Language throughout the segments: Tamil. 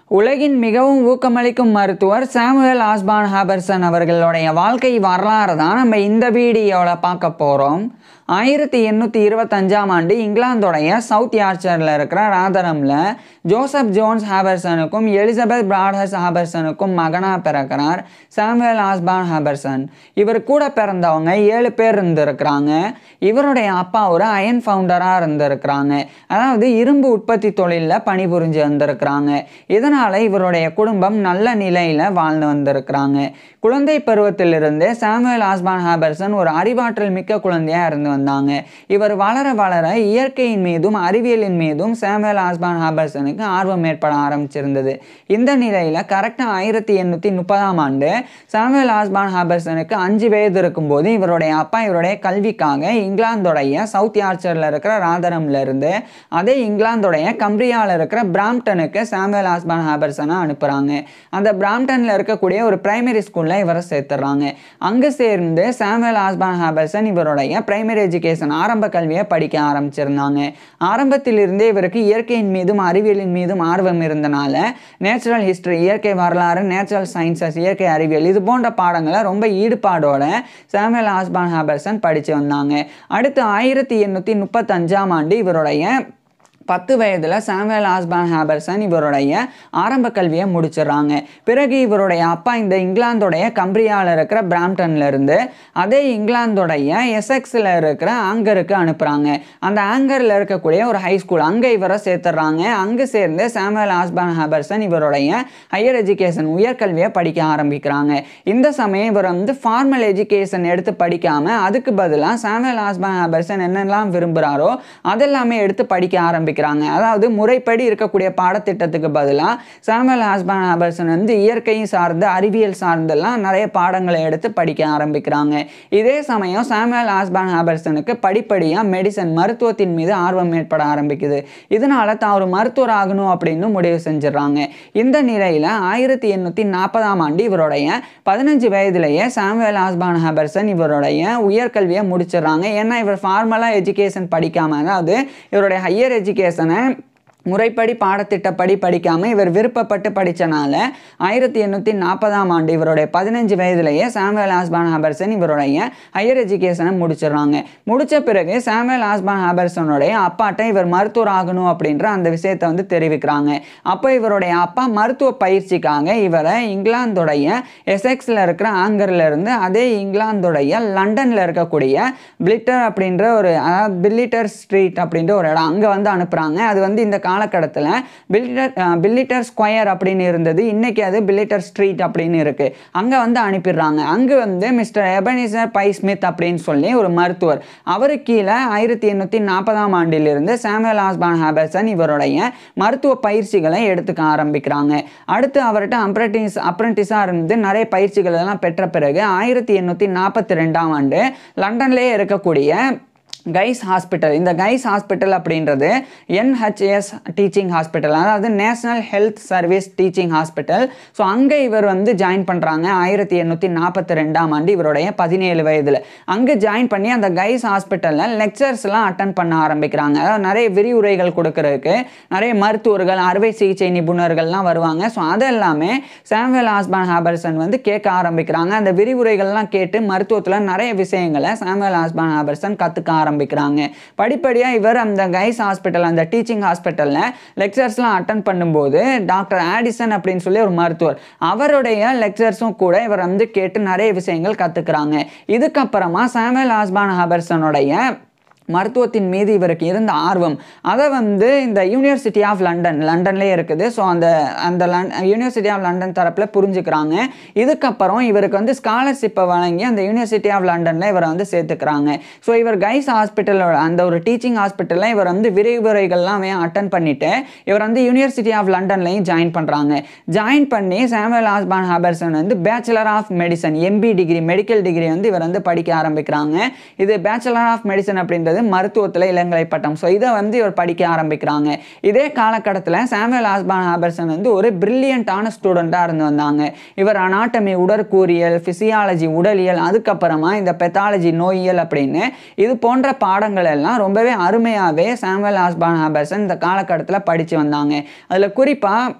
உலகின் மிகவும் ஊக்கமளிக்கும் மருத்துவர் சாமுவேல் ஆஸ்பான் ஹாபர்சன் அவர்களுடைய வாழ்க்கை வரலாறு தான் நம்ம இந்த வீடியோவில் பார்க்க போகிறோம் ஆயிரத்தி எண்ணூற்றி இருபத்தஞ்சாம் ஆண்டு இங்கிலாந்தோடைய சவுத் யார்ச்சரில் இருக்கிற ராதரமில் ஜோசப் ஜோன்ஸ் ஹாபர்சனுக்கும் எலிசபெத் பிராடர்ஸ் ஹாபர்சனுக்கும் மகனாக பிறக்கிறார் சாமுவேல் ஆஸ்பான் ஹாபர்சன் இவர் கூட பிறந்தவங்க ஏழு பேர் இருந்திருக்கிறாங்க இவருடைய அப்பா ஒரு அயன் ஃபவுண்டராக இருந்திருக்கிறாங்க அதாவது இரும்பு உற்பத்தி தொழிலில் பணிபுரிஞ்சு வந்திருக்கிறாங்க இதனால் இவருடைய குடும்பம் நல்ல நிலையில் வாழ்ந்து வந்திருக்கிறாங்க குழந்தை பருவத்திலிருந்தே சாமுவேல் ஆஸ்பான் ஹாபர்சன் ஒரு அறிவாற்றல் மிக்க குழந்தையாக இருந்து வந்தாங்க இவர் வளர வளர இயற்கையின் மீதும் அறிவியலின் மீதும் சாமுவேல் ஆஸ்பான் ஹாபர்சனுக்கு ஆர்வம் ஏற்பட ஆரம்பிச்சிருந்தது இந்த நிலையில் கரெக்டாக ஆயிரத்தி எண்ணூற்றி முப்பதாம் ஆண்டு சாமுவேல் ஆஸ்பான் ஹாபர்சனுக்கு அஞ்சு வயது இருக்கும்போது இவருடைய அப்பா இவருடைய கல்விக்காக இங்கிலாந்தோடைய சவுத் யார்ச்சரில் இருக்கிற ராதரம்ல இருந்து அதே இங்கிலாந்தோடைய கம்ப்ரியாவில் இருக்கிற பிராம்டனுக்கு சாமுவேல் ஆஸ்பான் ஹாபர்சனை அனுப்புகிறாங்க அந்த பிராம்டனில் இருக்கக்கூடிய ஒரு பிரைமரி ஸ்கூலில் இவரை சேர்த்துறாங்க அங்கே சேர்ந்து சாமுவேல் ஆஸ்பான் ஹாபர்சன் இவருடைய பிரைமரி எஜுகேஷன் ஆரம்ப கல்வியை படிக்க ஆரம்பிச்சிருந்தாங்க ஆரம்பத்திலிருந்தே இவருக்கு இயற்கையின் மீதும் அறிவியலின் மீதும் ஆர்வம் இருந்தனால நேச்சுரல் ஹிஸ்டரி இயற்கை வரலாறு நேச்சுரல் சயின்சஸ் இயற்கை அறிவியல் இது போன்ற பாடங்களை ரொம்ப ஈடுபாடோட சாமுவேல் ஆஸ்பான் ஹாபர்சன் படித்து வந்தாங்க அடுத்து ஆயிரத்தி எண்ணூற்றி முப்பத்தஞ்சாம் ஆண்டு இவருடைய பத்து வயதில் சாமுவேல் ஆஸ்பான் ஹாபர்சன் இவருடைய ஆரம்ப கல்வியை முடிச்சிடுறாங்க பிறகு இவருடைய அப்பா இந்த இங்கிலாந்தோடைய கம்ப்ரியாவில் இருக்கிற பிராம்டன்ல இருந்து அதே இங்கிலாந்தோடைய எஸ்எக்ஸில் இருக்கிற ஆங்கருக்கு அனுப்புகிறாங்க அந்த ஆங்கரில் இருக்கக்கூடிய ஒரு ஹை ஸ்கூல் அங்கே இவரை சேர்த்துடுறாங்க அங்கே சேர்ந்து சாமுவேல் ஆஸ்பான் ஹாபர்சன் இவருடைய ஹையர் எஜுகேஷன் உயர்கல்வியை படிக்க ஆரம்பிக்கிறாங்க இந்த சமயம் இவர் வந்து ஃபார்மல் எஜுகேஷன் எடுத்து படிக்காமல் அதுக்கு பதிலாக சாமுவேல் ஆஸ்பான் ஹாபர்சன் என்னெல்லாம் விரும்புகிறாரோ அதெல்லாமே எடுத்து படிக்க ஆரம்பிக்கிறாங்க ஆரம்பிக்கிறாங்க அதாவது முறைப்படி இருக்கக்கூடிய பாடத்திட்டத்துக்கு பதிலாக சாமுவல் ஹாஸ்பான் ஹாபர்சன் வந்து இயற்கையும் சார்ந்து அறிவியல் சார்ந்தெல்லாம் நிறைய பாடங்களை எடுத்து படிக்க ஆரம்பிக்கிறாங்க இதே சமயம் சாமுவல் ஹாஸ்பான் ஹாபர்சனுக்கு படிப்படியாக மெடிசன் மருத்துவத்தின் மீது ஆர்வம் ஏற்பட ஆரம்பிக்குது இதனால தான் ஒரு மருத்துவர் ஆகணும் அப்படின்னு முடிவு செஞ்சிடறாங்க இந்த நிலையில் ஆயிரத்தி எண்ணூற்றி நாற்பதாம் ஆண்டு இவருடைய பதினஞ்சு வயதிலேயே சாமுவேல் ஆஸ்பான் ஹாபர்சன் இவருடைய உயர்கல்வியை முடிச்சிடுறாங்க ஏன்னா இவர் ஃபார்மலாக எஜுகேஷன் படிக்காமல் அதாவது இவருடைய ஹையர் எஜுகேஷன் எஜுகேஷனை முறைப்படி பாடத்திட்டப்படி படிக்காமல் இவர் விருப்பப்பட்டு படித்தனால ஆயிரத்தி எண்ணூற்றி நாற்பதாம் ஆண்டு இவருடைய பதினஞ்சு வயதிலேயே சாமுவேல் ஆஸ்பான் ஹாபர்சன் இவருடைய ஹையர் எஜுகேஷனை முடிச்சிடுறாங்க முடித்த பிறகு சாமுவேல் ஆஸ்பான் ஹாபர்சனுடைய அப்பாட்ட இவர் மருத்துவர் ஆகணும் அப்படின்ற அந்த விஷயத்தை வந்து தெரிவிக்கிறாங்க அப்போ இவருடைய அப்பா மருத்துவ பயிற்சிக்காக இவரை இங்கிலாந்துடைய எசெக்ஸில் இருக்கிற ஆங்கரில் இருந்து அதே இங்கிலாந்துடைய லண்டனில் இருக்கக்கூடிய பிளிட்டர் அப்படின்ற ஒரு அதாவது பில்லிட்டர் ஸ்ட்ரீட் அப்படின்ற ஒரு இடம் அங்கே வந்து அனுப்புகிறாங்க அது வந்து இந்த காலகட்டத்தில் பில்லிட்டர் பில்லிட்டர் ஸ்கொயர் அப்படின்னு இருந்தது இன்றைக்கி அது பில்லிட்டர் ஸ்ட்ரீட் அப்படின்னு இருக்குது அங்கே வந்து அனுப்பிடுறாங்க அங்கே வந்து மிஸ்டர் எபனிசர் பை ஸ்மித் அப்படின்னு சொல்லி ஒரு மருத்துவர் அவர் கீழே ஆயிரத்தி எண்ணூற்றி நாற்பதாம் ஆண்டிலிருந்து சாமுவேல் ஆஸ்பான் ஹாபர்சன் இவருடைய மருத்துவ பயிற்சிகளை எடுத்துக்க ஆரம்பிக்கிறாங்க அடுத்து அவர்கிட்ட அப்ரண்டிஸ் அப்ரண்டிஸாக இருந்து நிறைய பயிற்சிகள் எல்லாம் பெற்ற பிறகு ஆயிரத்தி எண்ணூற்றி நாற்பத்தி ரெண்டாம் ஆண்டு லண்டன்லேயே இருக்கக்கூடிய கைஸ் ஹாஸ்பிட்டல் இந்த கைஸ் ஹாஸ்பிட்டல் அப்படின்றது என்ஹெச்எஸ் டீச்சிங் ஹாஸ்பிட்டல் அதாவது national health service teaching hospital so அங்கே இவர் வந்து ஜாயின் பண்ணுறாங்க ஆயிரத்தி எண்ணூற்றி நாற்பத்தி ரெண்டாம் ஆண்டு இவருடைய பதினேழு வயதில் அங்கே ஜாயின் பண்ணி அந்த கைஸ் ஹாஸ்பிட்டலில் லெக்சர்ஸ்லாம் அட்டன் பண்ண ஆரம்பிக்கிறாங்க அதாவது நிறைய விரிவுரைகள் கொடுக்கறதுக்கு நிறைய மருத்துவர்கள் அறுவை சிகிச்சை நிபுணர்கள்லாம் வருவாங்க ஸோ அதெல்லாமே சாமுவேல் ஆஸ்பான் ஹாபர்சன் வந்து கேட்க ஆரம்பிக்கிறாங்க அந்த விரிவுரைகள்லாம் கேட்டு மருத்துவத்தில் நிறைய விஷயங்களை சாமுவேல் ஆஸ்பான் ஹாபர்சன் கற்றுக்க ஆரம்பிக்கிறாங்க ஆரம்பிக்கிறாங்க படிப்படியாக இவர் அந்த கைஸ் ஹாஸ்பிட்டல் அந்த டீச்சிங் ஹாஸ்பிட்டலில் லெக்சர்ஸ்லாம் அட்டன் பண்ணும்போது டாக்டர் ஆடிசன் அப்படின்னு சொல்லி ஒரு மருத்துவர் அவருடைய லெக்சர்ஸும் கூட இவர் வந்து கேட்டு நிறைய விஷயங்கள் கற்றுக்குறாங்க இதுக்கப்புறமா சாமுவேல் ஆஸ்பான் ஹாபர்சனுடைய மருத்துவத்தின் மீது இவருக்கு இருந்த ஆர்வம் அதை வந்து இந்த யூனிவர்சிட்டி ஆஃப் லண்டன் லண்டன்லேயே இருக்குது ஸோ அந்த அந்த லன் யூனிவர்சிட்டி ஆஃப் லண்டன் தரப்பில் புரிஞ்சுக்கிறாங்க இதுக்கப்புறம் இவருக்கு வந்து ஸ்காலர்ஷிப்பை வழங்கி அந்த யூனிவர்சிட்டி ஆஃப் லண்டனில் இவரை வந்து சேர்த்துக்கிறாங்க ஸோ இவர் கைஸ் ஹாஸ்பிட்டலோட அந்த ஒரு டீச்சிங் ஹாஸ்பிட்டலில் இவர் வந்து விரிவுரைகள்லாம் அட்டன் பண்ணிவிட்டு இவர் வந்து யூனிவர்சிட்டி ஆஃப் லண்டன்லையும் ஜாயின் பண்ணுறாங்க ஜாயின் பண்ணி சாமுவல் ஆஸ்பான் ஹாபர்சன் வந்து bachelor of medicine MB degree medical degree வந்து இவர் வந்து படிக்க ஆரம்பிக்கிறாங்க இது பேச்சுலர் ஆஃப் மெடிசன் அப்படின்றது மருத்துவத்தில் இளங்கலை பட்டம் ஸோ இதை வந்து இவர் படிக்க ஆரம்பிக்கிறாங்க இதே காலகட்டத்தில் சாமுவேல் ஆஸ்பான் ஹாபர்சன் வந்து ஒரு பிரில்லியண்ட்டான ஸ்டூடெண்ட்டாக இருந்து வந்தாங்க இவர் அனாட்டமி உடற்கூறியல் ஃபிசியாலஜி உடலியல் அதுக்கப்புறமா இந்த பெத்தாலஜி நோயியல் அப்படின்னு இது போன்ற பாடங்கள் எல்லாம் ரொம்பவே அருமையாகவே சாமுவேல் ஆஸ்பான் ஹாபர்சன் இந்த காலகட்டத்தில் படித்து வந்தாங்க அதில் குறிப்பாக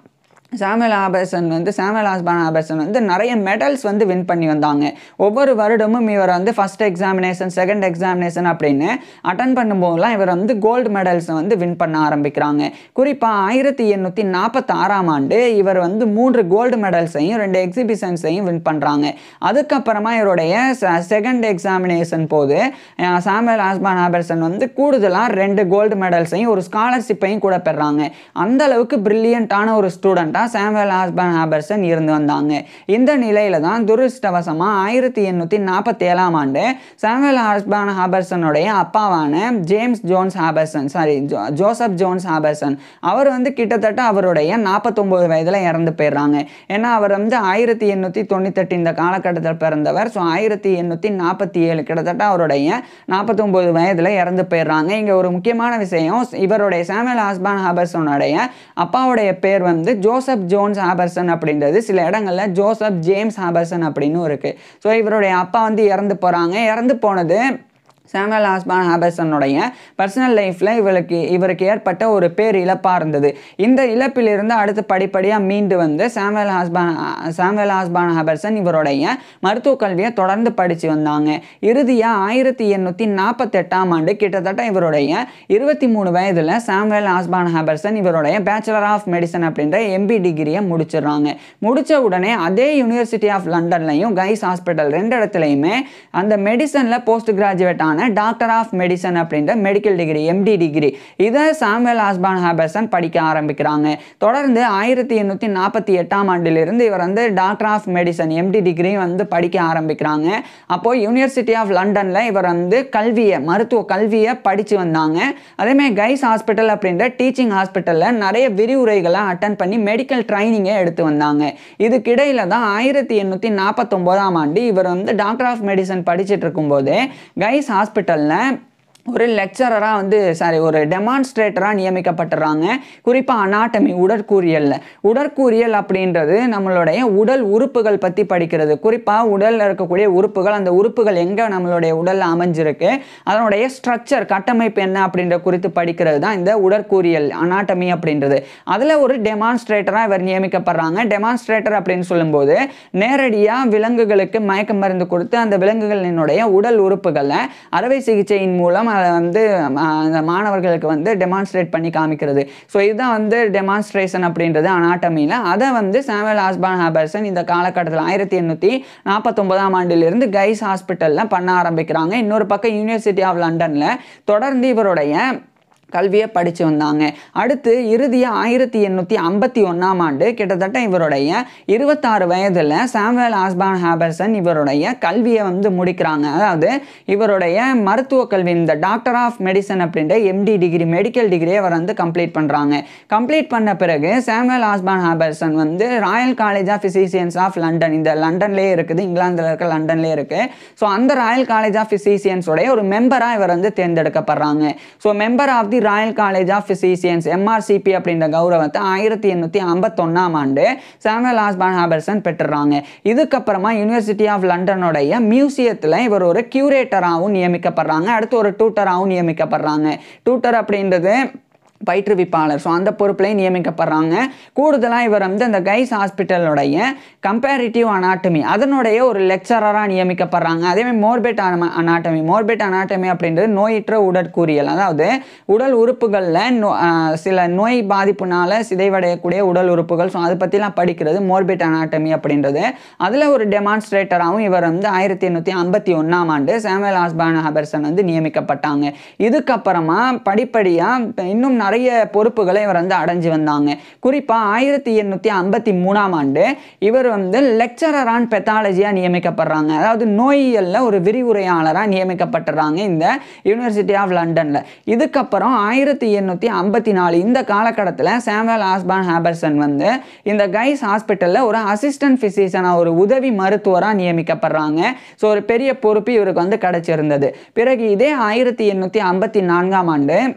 சாமுவல் ஆபர்சன் வந்து சாமுவல் ஆஸ்பான் ஆபர்சன் வந்து நிறைய மெடல்ஸ் வந்து வின் பண்ணி வந்தாங்க ஒவ்வொரு வருடமும் இவர் வந்து ஃபஸ்ட் எக்ஸாமினேஷன் செகண்ட் எக்ஸாமினேஷன் அப்படின்னு அட்டன் பண்ணும்போதெல்லாம் இவர் வந்து கோல்டு மெடல்ஸை வந்து வின் பண்ண ஆரம்பிக்கிறாங்க குறிப்பாக ஆயிரத்தி எண்ணூற்றி நாற்பத்தாறாம் ஆண்டு இவர் வந்து மூன்று கோல்டு மெடல்ஸையும் ரெண்டு எக்ஸிபிஷன்ஸையும் வின் பண்ணுறாங்க அதுக்கப்புறமா இவருடைய செகண்ட் எக்ஸாமினேஷன் போது அஹ், சாமுவல் ஆஸ்பான் ஆபர்சன் வந்து கூடுதலாக ரெண்டு கோல்டு மெடல்ஸையும் ஒரு ஸ்காலர்ஷிப்பையும் கூட பெறாங்க அந்த அளவுக்கு பிரில்லியண்ட்டான ஒரு ஸ்டூடெண்ட்டாக சாமுவல் ஆஸ்பான் ஹாபர்சன் இருந்து வந்தாங்க இந்த நிலையில தான் துரதிருஷ்டவசமாக ஆயிரத்தி எண்ணூற்றி நாற்பத்தி ஏழாம் ஆண்டு சாமுவல் ஆஸ்பான் ஹாபர்சனுடைய அப்பாவான James Jones Habershon sorry Joseph Jones Habershon அவர் வந்து கிட்டத்தட்ட அவருடைய நாற்பத்தொம்போது வயதில் இறந்து போயிடுறாங்க ஏன்னா அவர் வந்து ஆயிரத்தி எண்ணூற்றி தொண்ணூத்தெட்டு இந்த காலகட்டத்தில் பிறந்தவர் ஸோ ஆயிரத்தி எண்ணூற்றி நாற்பத்தி ஏழு கிட்டத்தட்ட அவருடைய நாற்பத்தொம்போது வயதில் இறந்து போயிடுறாங்க இங்கே ஒரு முக்கியமான விஷயம் இவருடைய சாமுவல் ஆஸ்பான் ஹாபர்சனுடைய அப்பாவுடைய பேர் வந்து ஜோசப் ஜோன்ஸ் ஹாபர்சன் அப்படின்றது சில இடங்களில் ஜோசப் ஜேம்ஸ் ஹாபர்சன் அப்படின்னு இருக்கு ஸோ இவருடைய அப்பா வந்து இறந்து போகிறாங்க இறந்து போனது சாமுவல் ஆஸ்பான் ஹாபர்சனுடைய பர்சனல் லைஃப்பில் இவருக்கு இவருக்கு ஏற்பட்ட ஒரு பேர் இழப்பாக இருந்தது இந்த இழப்பிலிருந்து அடுத்து படிப்படியாக மீண்டு வந்து சாமுவல் ஹாஸ்பான் சாமுவல் ஆஸ்பான் ஹாபர்சன் இவருடைய மருத்துவக் கல்வியை தொடர்ந்து படித்து வந்தாங்க இறுதியாக ஆயிரத்தி எண்ணூற்றி நாற்பத்தெட்டாம் ஆண்டு கிட்டத்தட்ட இவருடைய இருபத்தி மூணு வயதில் சாமுவல் ஆஸ்பான் ஹாபர்சன் இவருடைய பேச்சுலர் ஆஃப் மெடிசன் அப்படின்ற எம்பி டிகிரியை முடிச்சிடுறாங்க முடித்த உடனே அதே யூனிவர்சிட்டி ஆஃப் லண்டன்லையும் கைஸ் ஹாஸ்பிட்டல் ரெண்டு இடத்துலையுமே அந்த மெடிசனில் போஸ்ட் கிராஜுவேட் ஆன டாக்டர் ஆஃப் மெடிசன் அப்படின்ற மெடிக்கல் டிகிரி எம்டி டிகிரி இதை சாமுவல் ஆஸ்பான் ஹாபர்சன் படிக்க ஆரம்பிக்கிறாங்க தொடர்ந்து ஆயிரத்தி எண்ணூற்றி நாற்பத்தி எட்டாம் ஆண்டிலிருந்து இவர் வந்து doctor of medicine MD degree வந்து படிக்க ஆரம்பிக்கிறாங்க அப்போது யூனிவர்சிட்டி ஆஃப் லண்டனில் இவர் வந்து கல்வியை மருத்துவ கல்வியை படித்து வந்தாங்க அதேமாதிரி கைஸ் ஹாஸ்பிட்டல் அப்படின்ற டீச்சிங் ஹாஸ்பிட்டலில் நிறைய விரிவுரைகளை அட்டன் பண்ணி மெடிக்கல் ட்ரைனிங்கை எடுத்து வந்தாங்க இதுக்கிடையில் தான் ஆயிரத்தி எண்ணூற்றி நாற்பத்தொம்போதாம் ஆண்டு இவர் வந்து டாக்டர் ஆஃப் மெடிசன் படிச்சுட்டு இருக்கும்போது கைஸ் ஹாஸ்பிட்டலில் ஒரு லெக்சரராக வந்து சாரி ஒரு டெமான்ஸ்ட்ரேட்டராக நியமிக்கப்பட்டுறாங்க குறிப்பாக அனாட்டமி உடற்கூறியலில் உடற்கூறியல் அப்படின்றது நம்மளுடைய உடல் உறுப்புகள் பற்றி படிக்கிறது குறிப்பாக உடலில் இருக்கக்கூடிய உறுப்புகள் அந்த உறுப்புகள் எங்கே நம்மளுடைய உடலில் அமைஞ்சிருக்கு அதனுடைய ஸ்ட்ரக்சர் கட்டமைப்பு என்ன அப்படின்ற குறித்து படிக்கிறது தான் இந்த உடற்கூறியல் அனாட்டமி அப்படின்றது அதில் ஒரு டெமான்ஸ்ட்ரேட்டராக இவர் நியமிக்கப்படுறாங்க டெமான்ஸ்ட்ரேட்டர் அப்படின்னு சொல்லும்போது நேரடியாக விலங்குகளுக்கு மயக்க மருந்து கொடுத்து அந்த விலங்குகளினுடைய உடல் உறுப்புகளை அறுவை சிகிச்சையின் மூலம் அதை வந்து ஆஹ், அந்த மாணவர்களுக்கு வந்து டெமான்ஸ்ட்ரேட் பண்ணி காமிக்கிறது ஸோ இதுதான் வந்து டெமான்ஸ்ட்ரேஷன் அப்படின்றது அனாட்டமியில் அதை வந்து சாமுவல் ஆஸ்பான் ஹாபர்சன் இந்த காலகட்டத்தில் ஆயிரத்தி எண்ணூற்றி நாற்பத்தொன்பதாம் ஆண்டிலிருந்து கைஸ் ஹாஸ்பிட்டலில் பண்ண ஆரம்பிக்கிறாங்க இன்னொரு பக்கம் யூனிவர்சிட்டி ஆஃப் லண்டனில் தொடர்ந்து இவருடைய கல்வியை படித்து வந்தாங்க அடுத்து இறுதியாக ஆயிரத்தி எண்ணூற்றி ஐம்பத்தி ஒன்றாம் ஆண்டு கிட்டத்தட்ட இவருடைய இருபத்தாறு வயதில் சாமுவேல் ஆஸ்பான் ஹாபர்சன் இவருடைய கல்வியை வந்து முடிக்கிறாங்க அதாவது இவருடைய மருத்துவ கல்வி இந்த டாக்டர் ஆஃப் மெடிசன் அப்படின்ற எம்டி டிகிரி மெடிக்கல் டிகிரியை அவர் வந்து கம்ப்ளீட் பண்ணுறாங்க கம்ப்ளீட் பண்ண பிறகு சாமுவேல் ஆஸ்பான் ஹாபர்சன் வந்து royal college of physicians of London இந்த லண்டன்லேயே இருக்குது இங்கிலாந்தில் இருக்க லண்டன்லேயே இருக்குது ஸோ அந்த ராயல் காலேஜ் ஆஃப் ஃபிசிசியன்ஸோடைய ஒரு மெம்பராக இவர் வந்து தேர்ந்தெடுக்கப்படுறாங்க so member of the royal college of physicians MRCP அப்படின்ற கௌரவத்தை ஆயிரத்தி எண்ணூற்றி ஐம்பத்தொன்னாம் ஆண்டு சாமுவல் ஆஸ்பான் ஹாபர்சன் பெற்றுறாங்க இதுக்கப்புறமா யூனிவர்சிட்டி ஆஃப் லண்டனுடைய மியூசியத்தில் இவர் ஒரு கியூரேட்டராகவும் நியமிக்கப்படுறாங்க அடுத்து ஒரு டூட்டராகவும் நியமிக்கப்படுறாங்க டூட்டர் அப்படின்றது பயிற்றுவிப்பாளர் ஸோ அந்த பொறுப்புலையும் நியமிக்கப்படுறாங்க கூடுதலாக இவர் வந்து அந்த கைஸ் ஹாஸ்பிட்டலுடைய கம்பேரிட்டிவ் அனாட்டமி அதனுடைய ஒரு லெக்சரராக நியமிக்கப்படுறாங்க அதேமாதிரி மோர்பெட் அனாட்டமி மோர்பெட் அனாட்டமி அப்படின்றது நோயற்ற உடற்கூறியல் அதாவது உடல் உறுப்புகளில் நோ ஆஹ் சில நோய் பாதிப்புனால சிதைவடையக்கூடிய உடல் உறுப்புகள் ஸோ அதை பற்றிலாம் படிக்கிறது மோர்பெட் அனாட்டமி அப்படின்றது அதில் ஒரு டெமான்ஸ்ட்ரேட்டராகவும் இவர் வந்து ஆயிரத்தி எண்ணூற்றி ஐம்பத்தி ஒன்றாம் ஆண்டு சாமுவேல் ஆஸ்பான் ஹபர்சன் வந்து நியமிக்கப்பட்டாங்க இதுக்கப்புறமா படிப்படியாக இன்னும் நிறைய பொறுப்புகளை இவர் வந்து அடைஞ்சு வந்தாங்க குறிப்பாக ஆயிரத்தி எண்ணூற்றி ஐம்பத்தி மூணாம் ஆண்டு இவர் வந்து லெக்சரர் ஆன் பெத்தாலஜியாக நியமிக்கப்படுறாங்க அதாவது நோயியலில் ஒரு விரிவுரையாளராக நியமிக்கப்பட்டுறாங்க இந்த யூனிவர்சிட்டி ஆஃப் லண்டனில் இதுக்கப்புறம் ஆயிரத்தி எண்ணூற்றி ஐம்பத்தி நாலு இந்த காலகட்டத்தில் சாமுவல் ஆஸ்பான் ஹாபர்சன் வந்து இந்த கைஸ் ஹாஸ்பிட்டலில் ஒரு அசிஸ்டன்ட் ஃபிசிஷியனாக ஒரு உதவி மருத்துவராக நியமிக்கப்படுறாங்க ஸோ ஒரு பெரிய பொறுப்பு இவருக்கு வந்து கிடைச்சிருந்தது பிறகு இதே ஆயிரத்தி எண்ணூற்றி ஐம்பத்தி நான்காம் ஆண்டு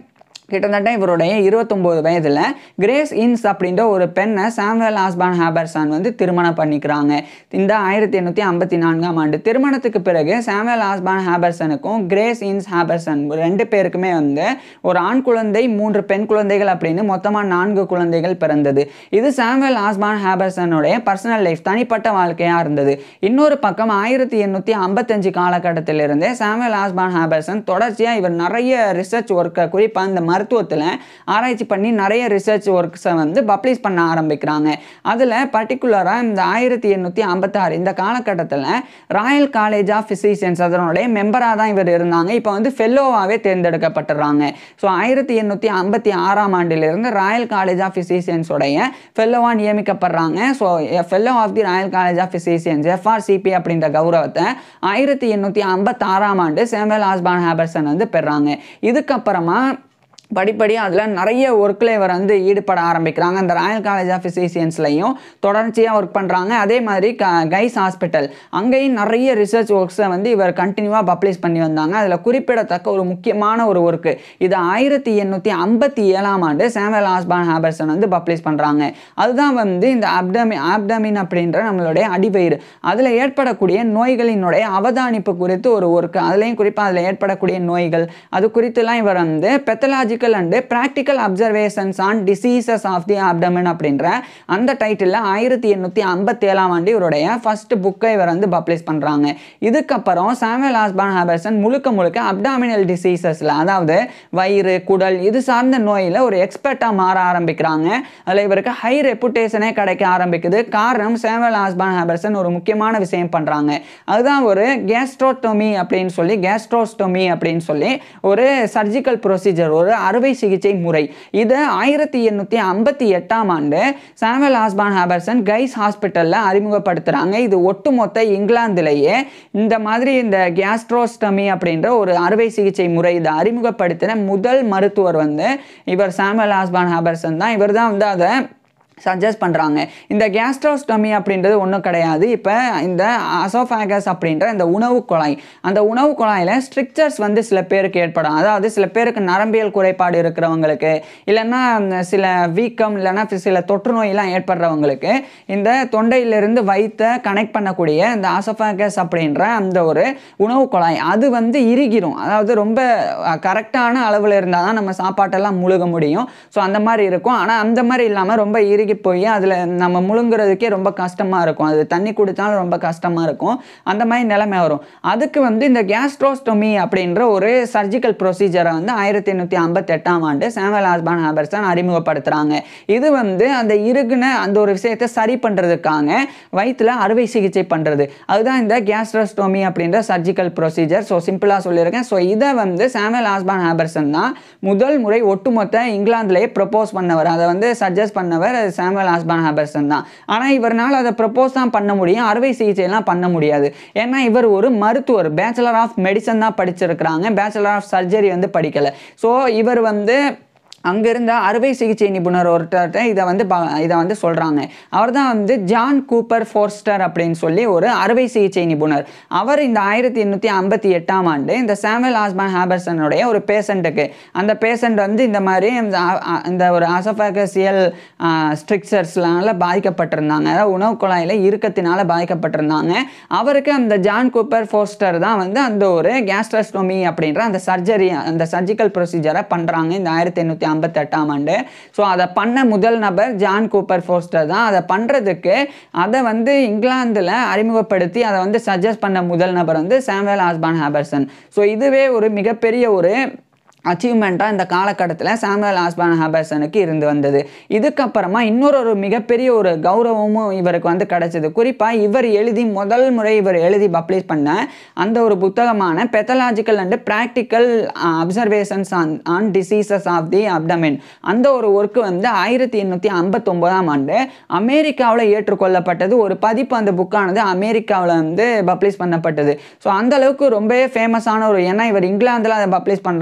கிட்டத்தட்ட இவருடைய இருபத்தொம்போது வயதில் கிரேஸ் இன்ஸ் அப்படின்ற ஒரு பெண்ணை சாமுவேல் ஆஸ்பான் ஹேபர்சன் வந்து திருமணம் பண்ணிக்கிறாங்க இந்த ஆயிரத்தி எண்ணூற்றி ஐம்பத்தி நான்காம் ஆண்டு திருமணத்துக்கு பிறகு சாமுவேல் ஆஸ்பான் ஹேபர்சனுக்கும் கிரேஸ் இன்ஸ் ஹேபர்சன் ரெண்டு பேருக்குமே வந்து ஒரு ஆண் குழந்தை மூன்று பெண் குழந்தைகள் அப்படின்னு மொத்தமாக நான்கு குழந்தைகள் பிறந்தது இது சாமுவேல் ஆஸ்பான் ஹேபர்சனுடைய பர்சனல் லைஃப் தனிப்பட்ட வாழ்க்கையாக இருந்தது இன்னொரு பக்கம் ஆயிரத்தி எண்ணூற்றி ஐம்பத்தஞ்சு காலகட்டத்திலிருந்தே சாமுவேல் ஆஸ்பான் ஹேபர்சன் தொடர்ச்சியாக இவர் நிறைய ரிசர்ச் ஒர்க்கை குறிப்பாக இந்த மருத்துவத்தில் ஆராய்ச்சி பண்ணி நிறைய ரிசர்ச் ஒர்க்ஸை வந்து பப்ளிஷ் பண்ண ஆரம்பிக்கிறாங்க அதில் பர்டிகுலராக இந்த ஆயிரத்தி எண்ணூற்றி ஐம்பத்தாறு இந்த காலகட்டத்தில் ராயல் காலேஜ் ஆஃப் ஃபிசிஷியன்ஸ் அதனுடைய மெம்பராக தான் இவர் இருந்தாங்க இப்போ வந்து ஃபெல்லோவாகவே தேர்ந்தெடுக்கப்பட்டுறாங்க ஸோ ஆயிரத்தி எண்ணூற்றி ஐம்பத்தி ஆறாம் ஆண்டிலிருந்து ராயல் காலேஜ் ஆஃப் ஃபிசிஷியன்ஸோடைய ஃபெல்லோவாக நியமிக்கப்படுறாங்க so fellow of the royal college of physicians FRCP அப்படின்ற கௌரவத்தை ஆயிரத்தி எண்ணூற்றி ஐம்பத்தாறாம் ஆண்டு சேமுவல் ஆஸ்பான் ஹேபர்சன் வந்து பெறாங்க இதுக்கப்புறமா படிப்படியாக அதில் நிறைய ஒர்க்கில் இவர் வந்து ஈடுபட ஆரம்பிக்கிறாங்க அந்த ராயல் காலேஜ் ஆஃப் ஃபிசிஷியன்ஸ்லையும் தொடர்ச்சியாக ஒர்க் பண்ணுறாங்க அதே மாதிரி க கைஸ் ஹாஸ்பிட்டல் அங்கேயும் நிறைய ரிசர்ச் ஒர்க்ஸை வந்து இவர் கண்டினியூவாக பப்ளிஷ் பண்ணி வந்தாங்க அதில் குறிப்பிடத்தக்க ஒரு முக்கியமான ஒரு ஒர்க்கு இது ஆயிரத்தி எண்ணூற்றி ஐம்பத்தி ஏழாம் ஆண்டு சாமுவல் ஆஸ்பான் ஹேபர்சன் வந்து பப்ளிஷ் பண்ணுறாங்க அதுதான் வந்து இந்த அப்டமி ஆப்டமின் அப்படின்ற நம்மளுடைய அடிவயிறு அதில் ஏற்படக்கூடிய நோய்களினுடைய அவதானிப்பு குறித்து ஒரு ஒர்க்கு அதுலேயும் குறிப்பாக அதில் ஏற்படக்கூடிய நோய்கள் அது குறித்துலாம் இவர் வந்து pathological and practical observations on diseases of the abdomen அப்படின்ற அந்த டைட்டிலில் ஆயிரத்தி எண்ணூற்றி ஐம்பத்தேழாம் ஆண்டு இவருடைய ஃபர்ஸ்ட் புக்கை இவர் வந்து பப்ளிஷ் பண்ணுறாங்க இதுக்கப்புறம் சாமுவல் ஆஸ்பான் ஹேபர்சன் முழுக்க முழுக்க அப்டாமினல் டிசீசஸில் அதாவது வயிறு குடல் இது சார்ந்த நோயில் ஒரு எக்ஸ்பர்ட்டாக மாற ஆரம்பிக்கிறாங்க அதில் இவருக்கு ஹை ரெப்புடேஷனே கிடைக்க ஆரம்பிக்குது காரணம் சாமுவல் ஆஸ்பான் ஹேபர்சன் ஒரு முக்கியமான விஷயம் பண்ணுறாங்க அதுதான் ஒரு கேஸ்ட்ரோட்டோமி அப்படின்னு சொல்லி கேஸ்ட்ரோஸ்டோமி அப்படின்னு சொல்லி ஒரு சர்ஜிக்கல் ப்ரொசீஜர் ஒரு அறுவை சிகிச்சை முறை இது ஆயிரத்தி எண்ணூற்றி ஐம்பத்தி எட்டாம் ஆண்டு சாமுவல் ஆஸ்பான் ஹேபர்சன் கைஸ் ஹாஸ்பிட்டலில் அறிமுகப்படுத்துகிறாங்க இது ஒட்டுமொத்த இங்கிலாந்துலேயே இந்த மாதிரி இந்த கேஸ்ட்ரோஸ்டமி அப்படின்ற ஒரு அறுவை சிகிச்சை முறை இதை அறிமுகப்படுத்தின முதல் மருத்துவர் வந்து இவர் சாமுவல் ஆஸ்பான் ஹேபர்சன் தான் இவர் தான் வந்து அதை சஜஸ்ட் பண்ணுறாங்க இந்த கேஸ்ட்ரோஸ்டமி அப்படின்றது ஒன்றும் கிடையாது இப்போ இந்த அசோஃபேகஸ் அப்படின்ற இந்த உணவு குழாய் அந்த உணவு குழாயில் ஸ்ட்ரிக்சர்ஸ் வந்து சில பேருக்கு ஏற்படும் அதாவது சில பேருக்கு நரம்பியல் குறைபாடு இருக்கிறவங்களுக்கு இல்லைன்னா சில வீக்கம் இல்லைன்னா சில தொற்று நோயெல்லாம் ஏற்படுறவங்களுக்கு இந்த தொண்டையிலிருந்து வைத்த கனெக்ட் பண்ணக்கூடிய இந்த அசோஃபேகஸ் அப்படின்ற அந்த ஒரு உணவு குழாய் அது வந்து இறுகிரும் அதாவது ரொம்ப கரெக்டான அளவில் இருந்தால் தான் நம்ம சாப்பாட்டெல்லாம் முழுக முடியும் ஸோ அந்த மாதிரி இருக்கும் ஆனால் அந்த மாதிரி இல்லாமல் ரொம்ப இறுகி போய் அதில் நம்ம முழுங்குறதுக்கே ரொம்ப கஷ்டமாக இருக்கும் அது தண்ணி குடித்தாலும் ரொம்ப கஷ்டமாக இருக்கும் அந்த மாதிரி நிலைமை வரும் அதுக்கு வந்து இந்த கேஸ்ட்ரோஸ்டோமி அப்படின்ற ஒரு சர்ஜிக்கல் ப்ரொசீஜரை வந்து ஆயிரத்தி எண்ணூற்றி ஐம்பத்தெட்டாம் ஆண்டு சாமுவல் ஆஸ்பான் ஹாபர்சன் அறிமுகப்படுத்துகிறாங்க இது வந்து அந்த இறுகுன அந்த ஒரு விஷயத்தை சரி பண்ணுறதுக்காக வயிற்றில் அறுவை சிகிச்சை பண்ணுறது அதுதான் இந்த கேஸ்ட்ரோஸ்டோமி அப்படின்ற சர்ஜிக்கல் ப்ரொசீஜர் ஸோ சிம்பிளாக சொல்லியிருக்கேன் ஸோ இதை வந்து சாமுவல் ஆஸ்பான் ஹாபர்சன் தான் முதல் முறை ஒட்டுமொத்த இங்கிலாந்துலேயே ப்ரப்போஸ் பண்ணவர் அதை வந்து சஜஸ்ட் பண்ணவர் சாமுவல் ஆஸ்பான் ஹாபர்சன் தான் ஆனால் இவரால் அதை ப்ரப்போஸ் தான் பண்ண முடியும் அறுவை சிகிச்சைலாம் பண்ண முடியாது ஏன்னா இவர் ஒரு மருத்துவர் பேச்சுலர் ஆஃப் மெடிசன் தான் படிச்சிருக்கிறாங்க பேச்சுலர் ஆஃப் சர்ஜரி வந்து படிக்கலை ஸோ இவர் வந்து அங்கிருந்த அறுவை சிகிச்சை நிபுணர் ஒருத்தர்கிட்ட இதை வந்து ப இதை வந்து சொல்கிறாங்க அவர் தான் வந்து ஜான் கூப்பர் ஃபோர்ஸ்டர் அப்படின்னு சொல்லி ஒரு அறுவை சிகிச்சை நிபுணர் அவர் இந்த ஆயிரத்தி எண்ணூற்றி ஐம்பத்தி எட்டாம் ஆண்டு இந்த சாமுவல் ஆஸ்பான் ஹேபர்சனுடைய ஒரு பேஷண்ட்டுக்கு அந்த பேஷண்ட் வந்து இந்த மாதிரி இந்த அ- அ- இந்த ஒரு அசோஃபேகசியல் ஸ்ட்ரிக்சர்ஸ்னால பாதிக்கப்பட்டிருந்தாங்க அதாவது உணவு குழாயில் இறுக்கத்தினால பாதிக்கப்பட்டிருந்தாங்க அவருக்கு அந்த ஜான் கூப்பர் ஃபோஸ்டர் தான் வந்து அந்த ஒரு கேஸ்ட்ரஸ்டோமி அப்படின்ற அந்த சர்ஜரி அந்த சர்ஜிக்கல் ப்ரொசீஜரை பண்ணுறாங்க இந்த ஆயிரத்தி எண்ணூற்றி ஐம்பத்தெட்டாம் ஆண்டு ஸோ அதை பண்ண முதல் நபர் ஜான் கூப்பர் ஃபோஸ்டர் தான் அதை பண்ணுறதுக்கு அதை வந்து இங்கிலாந்தில் அறிமுகப்படுத்தி அதை வந்து சஜஸ்ட் பண்ண முதல் நபர் வந்து சாமுவல் ஆஸ்பான் ஹேபர்சன் ஸோ இதுவே ஒரு மிகப்பெரிய ஒரு அச்சீவ்மெண்ட்டாக இந்த காலகட்டத்தில் சாமுவல் ஆஸ்பான் ஹாபர்சனுக்கு இருந்து வந்தது இதுக்கப்புறமா இன்னொரு ஒரு மிகப்பெரிய ஒரு கௌரவமும் இவருக்கு வந்து கிடைச்சது குறிப்பாக இவர் எழுதி முதல் முறை இவர் எழுதி பப்ளிஷ் பண்ண அந்த ஒரு புத்தகமான pathological and practical observations on on diseases of the abdomen அந்த ஒரு ஒர்க்கு வந்து ஆயிரத்தி எண்ணூற்றி ஐம்பத்தொம்போதாம் ஆண்டு அமெரிக்காவில் ஏற்றுக்கொள்ளப்பட்டது ஒரு பதிப்பு அந்த புக்கானது அமெரிக்காவில் வந்து பப்ளிஷ் பண்ணப்பட்டது ஸோ அந்த அளவுக்கு ரொம்பவே ஃபேமஸான ஒரு ஏன்னா இவர் இங்கிலாந்தில் அதை பப்ளிஷ் பண்ணுறாங்க அது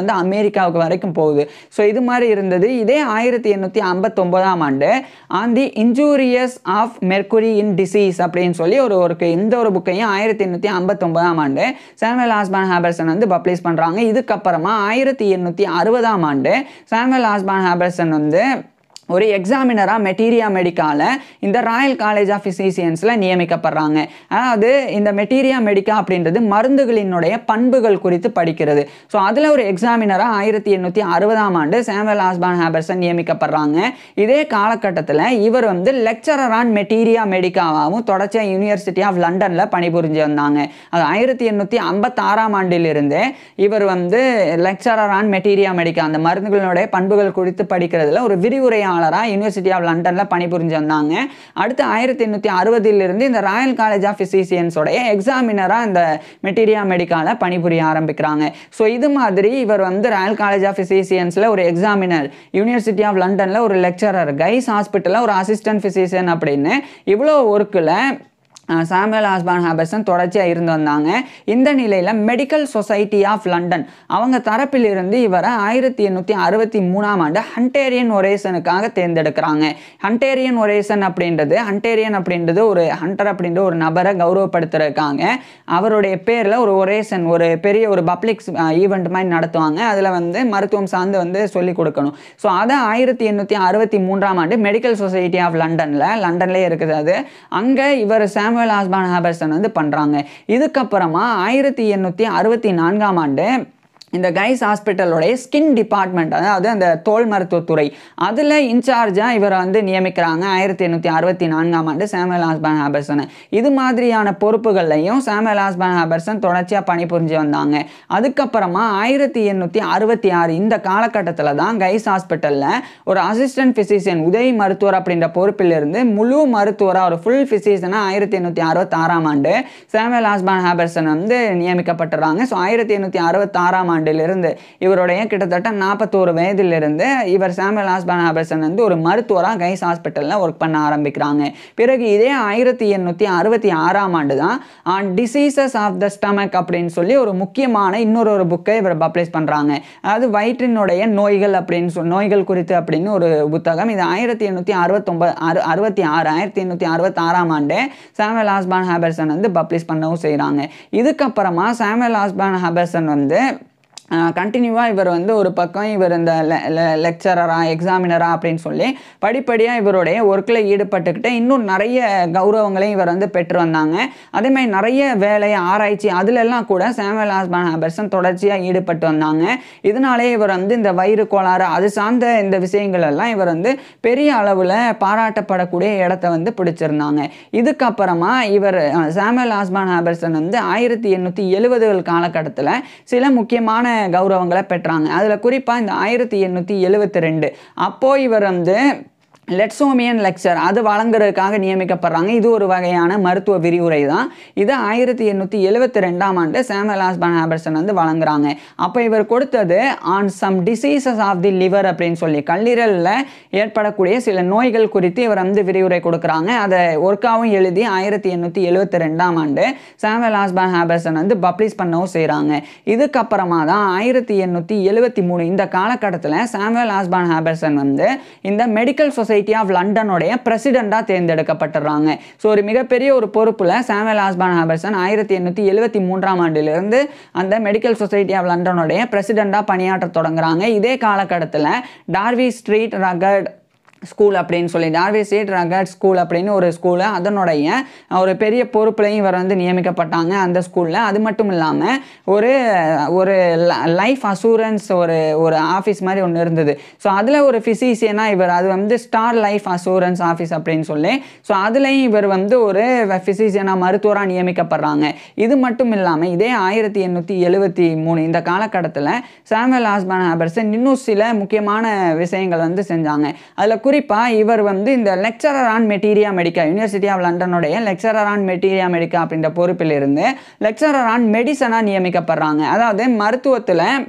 வந்து அமெரிக்காவுக்கு வரைக்கும் போகுது ஸோ இது மாதிரி இருந்தது இதே ஆயிரத்தி எண்ணூற்றி ஐம்பத்தொம்போதாம் ஆண்டு on the injurious of mercury in disease அப்படின்னு சொல்லி ஒரு ஒரு இந்த ஒரு புக்கையும் ஆயிரத்தி எண்ணூற்றி ஐம்பத்தொம்போதாம் ஆண்டு சாமுவல் ஆஸ்பான் ஹேபர்சன் வந்து பப்ளிஷ் பண்ணுறாங்க இதுக்கப்புறமா ஆயிரத்தி எண்ணூற்றி அறுபதாம் ஆண்டு சாமுவல் ஆஸ்பான் ஹேபர்சன் வந்து ஒரு எக்ஸாமினராக மெட்டீரியா மெடிக்காவில் இந்த ராயல் காலேஜ் ஆஃப் ஃபிசிசியன்ஸில் நியமிக்கப்படுறாங்க அதாவது இந்த மெட்டீரியா மெடிக்கா அப்படின்றது மருந்துகளினுடைய பண்புகள் குறித்து படிக்கிறது ஸோ அதில் ஒரு எக்ஸாமினராக ஆயிரத்தி எண்ணூற்றி அறுபதாம் ஆண்டு சாமுவல் ஆஸ்பான் ஹேபர்சன் நியமிக்கப்படுறாங்க இதே காலகட்டத்தில் இவர் வந்து லெக்சரர் ஆன் மெட்டீரியா மெடிக்காவாகவும் தொடர்ச்சியாக யூனிவர்சிட்டி ஆஃப் லண்டனில் பணிபுரிஞ்சு வந்தாங்க அது ஆயிரத்தி எண்ணூற்றி ஐம்பத்தாறாம் ஆண்டிலிருந்தே இவர் வந்து லெக்சரர் ஆன் மெட்டீரியா மெடிக்கா அந்த மருந்துகளுடைய பண்புகள் குறித்து படிக்கிறதுல ஒரு விரிவுரையாளராக யூனிவர்சிட்டி ஆஃப் லண்டனில் பணிபுரிஞ்சு வந்தாங்க அடுத்து ஆயிரத்தி எண்ணூற்றி அறுபதிலிருந்து இந்த ராயல் காலேஜ் ஆஃப் ஃபிசிசியன்ஸோடைய எக்ஸாமினராக இந்த மெட்டீரியா மெடிக்காவில் பணிபுரிய ஆரம்பிக்கிறாங்க ஸோ இது மாதிரி இவர் வந்து ராயல் காலேஜ் ஆஃப் ஃபிசிசியன்ஸில் ஒரு எக்ஸாமினர் யூனிவர்சிட்டி ஆஃப் லண்டனில் ஒரு லெக்சரர் கைஸ் ஹாஸ்பிட்டலில் ஒரு அசிஸ்டன்ட் ஃபிசிஷியன் அப்படின்னு இவ்வளோ ஒர்க்கில் சாமுவல் ஆஸ்பான் ஹாபர்சன் தொடர்ச்சியாக இருந்து வந்தாங்க இந்த நிலையில் மெடிக்கல் சொசைட்டி ஆஃப் லண்டன் அவங்க தரப்பிலிருந்து இவரை ஆயிரத்தி எண்ணூற்றி அறுபத்தி மூணாம் ஆண்டு ஹண்டேரியன் ஒரேசனுக்காக தேர்ந்தெடுக்கிறாங்க ஹண்டேரியன் ஒரேசன் அப்படின்றது ஹண்டேரியன் அப்படின்றது ஒரு ஹண்டர் அப்படின்ற ஒரு நபரை கௌரவப்படுத்துறதுக்காக அவருடைய பேரில் ஒரு ஒரேசன் ஒரு பெரிய ஒரு பப்ளிக் ஈவெண்ட் மாதிரி நடத்துவாங்க அதில் வந்து மருத்துவம் சார்ந்து வந்து சொல்லிக் கொடுக்கணும் ஸோ அதை ஆயிரத்தி எண்ணூற்றி அறுபத்தி மூன்றாம் ஆண்டு மெடிக்கல் சொசைட்டி ஆஃப் லண்டனில் லண்டன்லேயே இருக்குது அது அங்கே இவர் சாமுவல் ஆஸ்பான் ஹாபர்சன் வந்து பண்ணுறாங்க இதுக்கப்புறமா ஆயிரத்தி எண்ணூற்றி அறுபத்தி நான்காம் ஆண்டு இந்த கைஸ் ஹாஸ்பிட்டலோடைய ஸ்கின் டிபார்ட்மெண்ட் அதாவது அந்த தோல் மருத்துவத்துறை அதில் இன்சார்ஜாக இவரை வந்து நியமிக்கிறாங்க ஆயிரத்தி எண்ணூற்றி அறுபத்தி நான்காம் ஆண்டு சாமுவல் ஆஸ்பான் ஹாபர்சன் இது மாதிரியான பொறுப்புகள்லையும் சாமுவல் ஆஸ்பான் ஹாபர்சன் தொடர்ச்சியாக பணிபுரிஞ்சு வந்தாங்க அதுக்கப்புறமா ஆயிரத்தி எண்ணூற்றி அறுபத்தி ஆறு இந்த காலகட்டத்தில் தான் கைஸ் ஹாஸ்பிட்டலில் ஒரு அசிஸ்டன்ட் ஃபிசிஷியன் உதவி மருத்துவர் அப்படின்ற பொறுப்பிலிருந்து முழு மருத்துவராக ஒரு ஃபுல் ஃபிசிஷியனாக ஆயிரத்தி எண்ணூற்றி அறுபத்தாறாம் ஆண்டு சாமுவல் ஆஸ்பான் ஹாபர்சன் வந்து நியமிக்கப்பட்டுறாங்க ஸோ ஆயிரத்தி எண்ணூற்றி அறுபத்தாறாம் ஆண்டு ஆண்டிலிருந்து இவருடைய கிட்டத்தட்ட நாற்பத்தோரு வயதிலிருந்து இவர் சாமுவல் ஆஸ்பான் ஹாபர்சன் வந்து ஒரு மருத்துவராக கைஸ் ஹாஸ்பிட்டலில் ஒர்க் பண்ண ஆரம்பிக்கிறாங்க பிறகு இதே ஆயிரத்தி எண்ணூற்றி அறுபத்தி ஆறாம் ஆண்டு தான் on diseases of the stomach அப்படின்னு சொல்லி ஒரு முக்கியமான இன்னொரு ஒரு புக்கை இவர் பப்ளிஷ் பண்ணுறாங்க அதாவது வயிற்றினுடைய நோய்கள் அப்படின்னு சொல் நோய்கள் குறித்து அப்படின்னு ஒரு புத்தகம் இது ஆயிரத்தி எண்ணூற்றி அறுபத்தொம்பது அறு அறுபத்தி ஆறு ஆயிரத்தி எண்ணூற்றி அறுபத்தாறாம் ஆண்டு சாமுவல் ஆஸ்பான் ஹாபர்சன் வந்து பப்ளிஷ் பண்ணவும் செய்கிறாங்க இதுக்கப்புறமா சாமுவல் ஆஸ்பான் ஹாபர்சன் வந்து கண்டினியூவாக இவர் வந்து ஒரு பக்கம் இவர் இந்த லெக்சரராக எக்ஸாமினராக அப்படின்னு சொல்லி படிப்படியாக இவருடைய ஒர்க்கில் ஈடுபட்டுக்கிட்டு இன்னும் நிறைய கௌரவங்களையும் இவர் வந்து பெற்று வந்தாங்க அதே மாதிரி நிறைய வேலை ஆராய்ச்சி அதிலெல்லாம் கூட சாமுவல் ஆஸ்பான் ஹாபர்சன் தொடர்ச்சியாக ஈடுபட்டு வந்தாங்க இதனாலே இவர் வந்து இந்த வயிறு கோளாறு அது சார்ந்த இந்த விஷயங்கள் எல்லாம் இவர் வந்து பெரிய அளவில் பாராட்டப்படக்கூடிய இடத்த வந்து பிடிச்சிருந்தாங்க இதுக்கப்புறமா இவர் சாமுவல் ஆஸ்பான் ஹாபர்சன் வந்து ஆயிரத்தி எண்ணூற்றி எழுபதுகள் காலகட்டத்தில் சில முக்கியமான கௌரவங்களை பெற்றாங்க அதில் குறிப்பாக இந்த ஆயிரத்தி எண்ணூற்றி எழுபத்தி ரெண்டு அப்போ இவர் வந்து லெட்சோமியன் லெக்சர் அது வழங்குறதுக்காக நியமிக்கப்படுறாங்க இது ஒரு வகையான மருத்துவ விரிவுரை தான் இது ஆயிரத்தி எண்ணூற்றி எழுபத்தி ரெண்டாம் ஆண்டு சாமுவல் ஆஸ்பான் ஹாபர்சன் வந்து வழங்குறாங்க அப்போ இவர் கொடுத்தது on some diseases of the liver அப்படின்னு சொல்லி கல்லீரலில் ஏற்படக்கூடிய சில நோய்கள் குறித்து இவர் வந்து விரிவுரை கொடுக்குறாங்க அதை ஒர்க்காகவும் எழுதி ஆயிரத்தி எண்ணூற்றி எழுபத்தி ரெண்டாம் ஆண்டு சாமுவல் ஆஸ்பான் ஹாபர்சன் வந்து பப்ளிஷ் பண்ணவும் செய்கிறாங்க இதுக்கப்புறமா தான் ஆயிரத்தி எண்ணூற்றி எழுபத்தி மூணு இந்த காலகட்டத்தில் சாமுவல் ஆஸ்பான் ஹாபர்சன் வந்து இந்த மெடிக்கல் சொசைட்டி ஆஃப் லண்டனுடைய பிரசிடெண்ட்டாக தேர்ந்தெடுக்கப்பட்டுறாங்க ஸோ ஒரு மிகப்பெரிய ஒரு பொறுப்பில் சாமுவல் ஆஸ்பான் ஹாபர்சன் ஆயிரத்தி எண்ணூற்றி எழுபத்தி மூன்றாம் ஆண்டிலிருந்து அந்த மெடிக்கல் சொசைட்டி ஆஃப் லண்டனுடைய பிரசிடெண்ட்டாக பணியாற்ற தொடங்குறாங்க இதே காலகட்டத்தில் டார்வி ஸ்ட்ரீட் ரகட் ஸ்கூல் அப்படின்னு சொல்லி டார்வி ஸ்ட்ரீட் ரகட் ஸ்கூல் அப்படின்னு ஒரு ஸ்கூலு அதனுடைய ஒரு பெரிய பொறுப்புலையும் இவர் வந்து நியமிக்கப்பட்டாங்க அந்த ஸ்கூலில் அது மட்டும் இல்லாமல் ஒரு ஒரு லைஃப் அசூரன்ஸ் ஒரு ஒரு ஆஃபீஸ் மாதிரி ஒன்று இருந்தது ஸோ அதில் ஒரு ஃபிசிஷியனாக இவர் அது வந்து ஸ்டார் லைஃப் அசூரன்ஸ் ஆஃபீஸ் அப்படின்னு சொல்லி ஸோ அதுலேயும் இவர் வந்து ஒரு ஃபிசிஷியனாக மருத்துவராக நியமிக்கப்படுறாங்க இது மட்டும் இல்லாமல் இதே ஆயிரத்தி எண்ணூற்றி எழுபத்தி மூணு இந்த காலகட்டத்தில் சாமுவல் ஆஸ்பான் ஹாபர்சன் இன்னும் சில முக்கியமான விஷயங்கள் வந்து செஞ்சாங்க அதில் குறிப்பாக இவர் வந்து இந்த lecturer on materia medica university of லண்டனுடைய லெக்சரர் ஆன் மெட்டீரியா மெடிக்கா அப்படின்ற பொறுப்பில் இருந்து லெக்சரர் ஆன் மெடிசனாக நியமிக்கப்படுறாங்க அதாவது மருத்துவத்தில்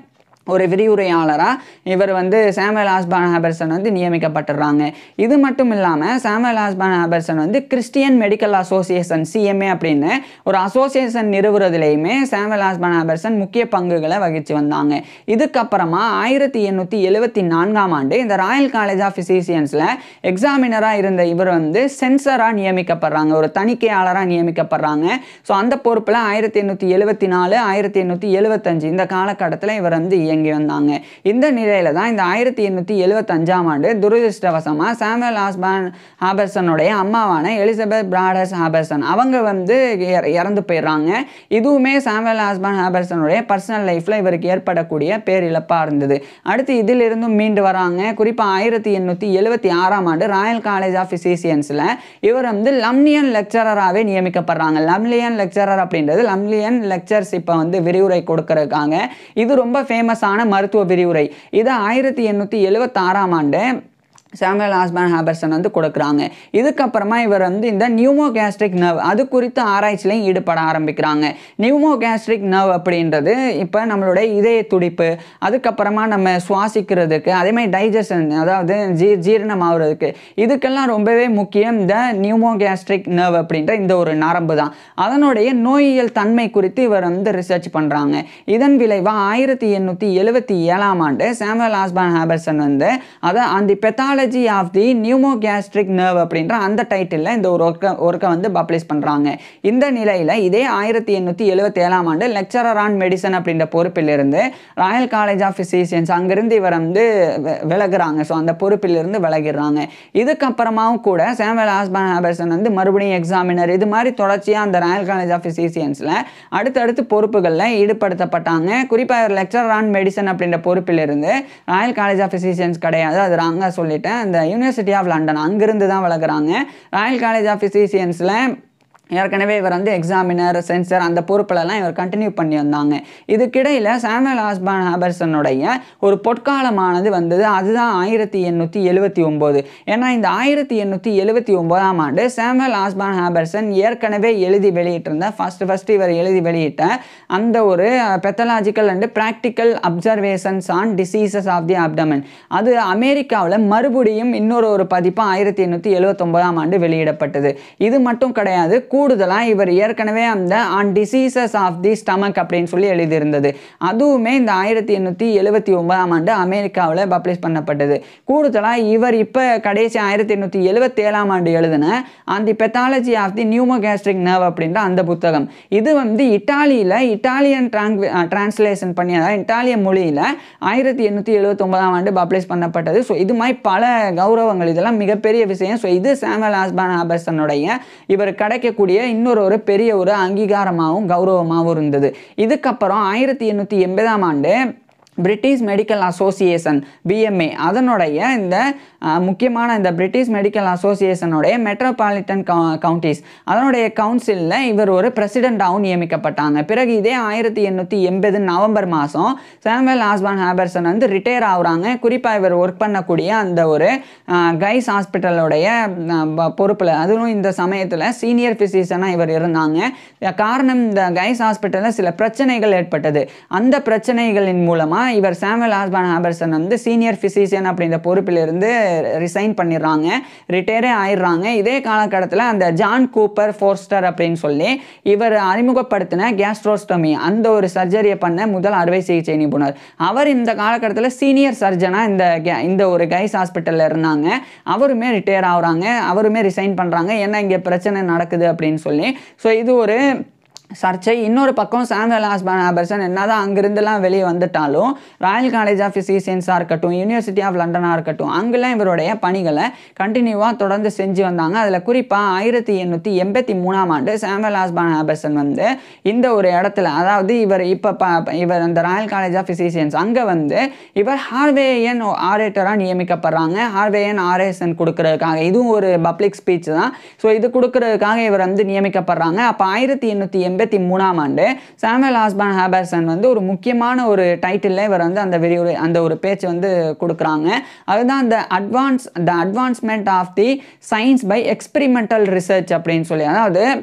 ஒரு விரிவுரையாளராக இவர் வந்து சாமுவேல் ஆஸ்பான் ஹேபர்சன் வந்து நியமிக்கப்பட்டுடுறாங்க இது மட்டும் இல்லாமல் சாமுவேல் ஆஸ்பான் ஹேபர்சன் வந்து கிறிஸ்டியன் மெடிக்கல் அசோசியேஷன் சிஎம்ஏ அப்படின்னு ஒரு அசோசியேஷன் நிறுவுறதுலையுமே சாமுவேல் ஆஸ்பான் ஹேபர்சன் முக்கிய பங்குகளை வகிச்சு வந்தாங்க இதுக்கப்புறமா ஆயிரத்தி எண்ணூற்றி எழுவத்தி நான்காம் ஆண்டு இந்த ராயல் காலேஜ் ஆஃப் ஃபிசிசியன்ஸில் எக்ஸாமினராக இருந்த இவர் வந்து சென்சராக நியமிக்கப்படுறாங்க ஒரு தணிக்கையாளராக நியமிக்கப்படுறாங்க ஸோ அந்த பொறுப்பில் ஆயிரத்தி எண்ணூற்றி எழுவத்தி நாலு ஆயிரத்தி எண்ணூற்றி எழுவத்தஞ்சு இந்த காலகட்டத்தில் இவர் வந்து இயங்கி வந்தாங்க இந்த நிலையில தான் இந்த ஆயிரத்தி எண்ணூற்றி எழுவத்தஞ்சாம் ஆண்டு துரதிருஷ்டவசமாக சாமுவேல் ஆஸ்பான் ஹாபர்சனுடைய அம்மாவான எலிசபெத் பிராடர்ஸ் ஹாபர்சன் அவங்க வந்து இற- இறந்து போயிடுறாங்க இதுவுமே சாமுவேல் ஆஸ்பான் ஹாபர்சனுடைய பர்சனல் லைஃப்பில் இவருக்கு ஏற்படக்கூடிய பேரிழப்பாக இருந்தது அடுத்து இதிலிருந்தும் மீண்டு வராங்க குறிப்பாக ஆயிரத்தி எண்ணூற்றி எழுவத்தி ஆறாம் ஆண்டு ராயல் காலேஜ் ஆஃப் ஃபிசிசியன்ஸில் இவர் வந்து லம்னியன் லெக்சரராகவே நியமிக்கப்படுறாங்க லம்லியன் லெக்சரர் அப்படின்றது லம்லியன் லெக்சர்ஸ் இப்போ வந்து விரிவுரை கொடுக்கறதுக்காக இது ரொம்ப ஃபேமஸான மருத்துவ விரிவுரை இது ஆயிரத்தி எண்ணூற்றி எழுவத்தாறாம் ஆண்டு சாமுவேல் ஆஸ்பான் ஹாபர்சன் வந்து கொடுக்குறாங்க இதுக்கப்புறமா இவர் வந்து இந்த நியூமோ கேஸ்ட்ரிக் நர்வ் அது குறித்து ஆராய்ச்சிலையும் ஈடுபட ஆரம்பிக்கிறாங்க நியூமோ கேஸ்ட்ரிக் நர்வ் அப்படின்றது இப்போ நம்மளுடைய இதய துடிப்பு அதுக்கப்புறமா நம்ம சுவாசிக்கிறதுக்கு அதே மாதிரி டைஜஷன் அதாவது ஜீ ஜீரணம் ஆகுறதுக்கு இதுக்கெல்லாம் ரொம்பவே முக்கியம் இந்த நியூமோ கேஸ்ட்ரிக் நர்வ் அப்படின்ற இந்த ஒரு நரம்பு தான் அதனுடைய நோயியல் தன்மை குறித்து இவர் வந்து ரிசர்ச் பண்ணுறாங்க இதன் விளைவாக ஆயிரத்தி எண்ணூற்றி எழுவத்தி ஏழாம் ஆண்டு சாமுவேல் ஆஸ்பான் ஹாபர்சன் வந்து அதை அந்த pathology of the pneumogastric nerve அப்படின்ற அந்த டைட்டிலில் இந்த ஒரு ஒர்க்கை ஒர்க்கை வந்து பப்ளிஷ் பண்ணுறாங்க இந்த நிலையில் இதே ஆயிரத்தி எண்ணூற்றி எழுவத்தேழாம் ஆண்டு லெக்சரர் ஆன் மெடிசன் அப்படின்ற பொறுப்பிலிருந்து ராயல் காலேஜ் ஆஃப் ஃபிசிஷியன்ஸ் அங்கிருந்து இவர் வந்து வி- விலகுறாங்க ஸோ அந்த பொறுப்பிலிருந்து விலகிடுறாங்க இதுக்கப்புறமாவும் கூட சாமுவேல் ஆஸ்பான் ஹாபர்சன் வந்து மறுபடியும் எக்ஸாமினர் இது மாதிரி தொடர்ச்சியாக அந்த ராயல் காலேஜ் ஆஃப் ஃபிசிஷியன்ஸில் அடுத்தடுத்து பொறுப்புகளில் ஈடுபடுத்தப்பட்டாங்க குறிப்பாக லெக்சரர் ஆன் மெடிசன் அப்படின்ற பொறுப்பிலிருந்து ராயல் காலேஜ் ஆஃப் ஃபிசிஷியன்ஸ் கிடையாது அது ராங்க சொல்லிட்டேன் இந்த யூனிவர்சிட்டி ஆஃப் லண்டன் அங்கிருந்து தான் வளர்க்குறாங்க ராயல் காலேஜ் ஆஃப் ஃபிசிஷியன்ஸில் ஏற்கனவே இவர் வந்து எக்ஸாமினர் சென்சர் அந்த பொறுப்புலலாம் இவர் கண்டினியூ பண்ணி வந்தாங்க இதுக்கிடையில் சாமுவேல் ஆஸ்பான் ஹாபர்சனுடைய ஒரு பொற்காலமானது வந்தது அதுதான் ஆயிரத்தி எண்ணூற்றி எழுவத்தி ஒம்பது ஏன்னா இந்த ஆயிரத்தி எண்ணூற்றி எழுவத்தி ஒம்போதாம் ஆண்டு சாமுவேல் ஆஸ்பான் ஹாபர்சன் ஏற்கனவே எழுதி வெளியிட்டிருந்த ஃபர்ஸ்ட் ஃபர்ஸ்ட் இவர் எழுதி வெளியிட்ட அந்த ஒரு pathological and practical observations on diseases of the abdomen அது அமெரிக்காவில் மறுபடியும் இன்னொரு ஒரு பதிப்பு ஆயிரத்தி எண்ணூற்றி எழுவத்தொம்போதாம் ஆண்டு வெளியிடப்பட்டது இது மட்டும் கிடையாது கூடுதலாக இவர் ஏற்கனவே அந்த on diseases of the stomach அப்படின்னு சொல்லி எழுதியிருந்தது அதுவுமே இந்த ஆயிரத்தி எண்ணூற்றி எழுவத்தி ஒன்பதாம் ஆண்டு அமெரிக்காவில் பப்ளிஷ் பண்ணப்பட்டது கூடுதலாக இவர் இப்போ கடைசி ஆயிரத்தி எண்ணூற்றி எழுவத்தேழாம் ஆண்டு எழுதின on the pathology of the pneumogastric nerve அப்படின்ற அந்த புத்தகம் இது வந்து இட்டாலியில் இட்டாலியன் ட்ராங்க் டிரான்ஸ்லேஷன் பண்ணி அதாவது இட்டாலிய மொழியில் ஆயிரத்தி எண்ணூற்றி எழுவத்தொன்பதாம் ஆண்டு பப்ளிஷ் பண்ணப்பட்டது ஸோ இது மாதிரி பல கௌரவங்கள் இதெல்லாம் மிகப்பெரிய விஷயம் ஸோ இது சாமுவல் ஆஸ்பான் ஹாபர்சனுடைய இவர் கிடைக்கக்கூடிய இன்னொரு ஒரு பெரிய ஒரு அங்கீகாரமாகவும் கௌரவமாகவும் இருந்தது இதுக்கப்புறம் ஆயிரத்தி எண்ணூற்றி எண்பதாம் ஆண்டு பிரிட்டிஷ் மெடிக்கல் அசோசியேஷன் பிஎம்ஏ அதனுடைய இந்த அஹ், முக்கியமான இந்த பிரிட்டிஷ் மெடிக்கல் அசோசியேஷனுடைய மெட்ரோபாலிட்டன் கவுண்டிஸ் அதனுடைய கவுன்சிலில் இவர் ஒரு பிரசிடெண்ட்டாகவும் நியமிக்கப்பட்டாங்க பிறகு இதே ஆயிரத்தி எண்ணூற்றி எண்பது நவம்பர் மாதம் சாமுவேல் ஆஸ்பான் ஹாபர்சன் வந்து ரிட்டையர் ஆகுறாங்க குறிப்பாக இவர் ஒர்க் பண்ணக்கூடிய அந்த ஒரு அஹ், கைஸ் ஹாஸ்பிட்டலோடைய பொறுப்பில் அதுவும் இந்த சமயத்தில் சீனியர் ஃபிசிஷியனாக இவர் இருந்தாங்க காரணம் இந்த கைஸ் ஹாஸ்பிட்டலில் சில பிரச்சனைகள் ஏற்பட்டது அந்த பிரச்சனைகளின் மூலமாக இவர் சாமுவல் ஆஸ்பான் ஹாபர்சன் வந்து சீனியர் ஃபிசிஷியன் அப்படின்ற பொறுப்பிலிருந்து ரிசைன் பண்ணிடுறாங்க ரிட்டையரே ஆயிடுறாங்க இதே காலகட்டத்தில் அந்த ஜான் கூப்பர் ஃபோர்ஸ்டர் அப்படின்னு சொல்லி இவர் அறிமுகப்படுத்தின கேஸ்ட்ரோஸ்டமி அந்த ஒரு சர்ஜரியை பண்ண முதல் அறுவை சிகிச்சை நிபுணர் அவர் இந்த காலகட்டத்தில் சீனியர் சர்ஜனாக இந்த ga- இந்த ஒரு கைஸ் ஹாஸ்பிட்டலில் இருந்தாங்க அவருமே ரிட்டையர் ஆகுறாங்க அவருமே ரிசைன் பண்ணுறாங்க ஏன்னா இங்கே பிரச்சனை நடக்குது அப்படின்னு சொல்லி ஸோ இது ஒரு சர்ச்சை இன்னொரு பக்கம் சாமுவல் ஆஸ்பான் ஆபர்சன் என்னதான் அங்கிருந்துலாம் வெளியே வந்துட்டாலும் ராயல் காலேஜ் ஆஃப் ஃபிசிஷியன்ஸாக இருக்கட்டும் யூனிவர்சிட்டி ஆஃப் லண்டனாக இருக்கட்டும் அங்கெல்லாம் இவருடைய பணிகளை கண்டினியூவாக தொடர்ந்து செஞ்சு வந்தாங்க அதில் குறிப்பாக ஆயிரத்தி எண்ணூற்றி எண்பத்தி மூணாம் ஆண்டு சாமுவல் ஆஸ்பான் ஆபர்சன் வந்து இந்த ஒரு இடத்துல அதாவது இவர் இப்போ ப இவர் அந்த ராயல் காலேஜ் ஆஃப் ஃபிசிஷியன்ஸ் அங்கே வந்து இவர் ஹார்வேயன் ஆரேட்டராக நியமிக்கப்படுறாங்க ஹார்வேயன் ஆரேசன் கொடுக்கறதுக்காக இதுவும் ஒரு பப்ளிக் ஸ்பீச் தான் ஸோ இது கொடுக்கறதுக்காக இவர் வந்து நியமிக்கப்படுறாங்க அப்போ ஆயிரத்தி எண்ணூற்றி எண்பத்தி மூணாம் ஆண்டு சாமுவல் ஆஸ்பான் ஹாபர்சன் வந்து ஒரு முக்கியமான ஒரு டைட்டிலில் இவர் வந்து அந்த விரிவுரை அந்த ஒரு பேச்சு வந்து கொடுக்குறாங்க அதுதான் இந்த advance the advancement of the science by experimental research அப்படின்னு சொல்லி அதாவது